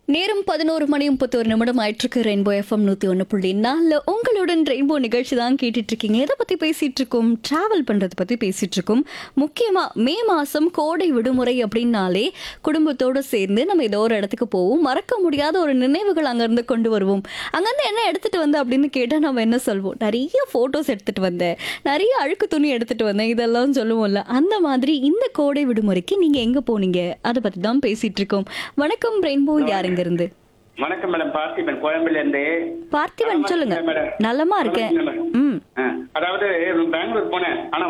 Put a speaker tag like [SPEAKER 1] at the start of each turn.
[SPEAKER 1] நேரம் பதினோரு மணி முப்பத்தோரு நிமிடம் ஆயிட்டிருக்கு ரெயின்போ எஃப்எம் நூற்றி ஒன்று புள்ளி நாலில் உங்களுடன் ரெயின்போ நிகழ்ச்சி தான் கேட்டுட்டு இருக்கீங்க எதை பற்றி பேசிட்டு இருக்கோம் ட்ராவல் பண்ணுறதை பற்றி பேசிட்டு இருக்கோம் முக்கியமாக மே மாதம் கோடை விடுமுறை அப்படின்னாலே குடும்பத்தோடு சேர்ந்து நம்ம ஏதோ ஒரு இடத்துக்கு போவோம் மறக்க முடியாத ஒரு நினைவுகள் அங்கேருந்து கொண்டு வருவோம் அங்கேருந்து என்ன எடுத்துகிட்டு வந்த அப்படின்னு கேட்டால் நம்ம என்ன சொல்வோம் நிறைய ஃபோட்டோஸ் எடுத்துகிட்டு வந்தேன் நிறைய அழுக்கு துணி எடுத்துகிட்டு வந்தேன் இதெல்லாம் சொல்லுவோம்ல அந்த மாதிரி இந்த கோடை விடுமுறைக்கு நீங்கள் எங்கே போனீங்க அதை பற்றி தான் பேசிட்டு இருக்கோம் வணக்கம் ரெயின்போ யாருங்க இருந்து
[SPEAKER 2] வணக்கம் மேடம் பார்த்திபன் கோயம்புல இருந்து
[SPEAKER 1] பார்த்திபன் சொல்லுங்க
[SPEAKER 2] மேடம்
[SPEAKER 1] நலமா இருக்கேன்
[SPEAKER 2] மேடம்.
[SPEAKER 1] ம்
[SPEAKER 2] ஆ, அதாவது பெங்களூர் போனேன் ஆனா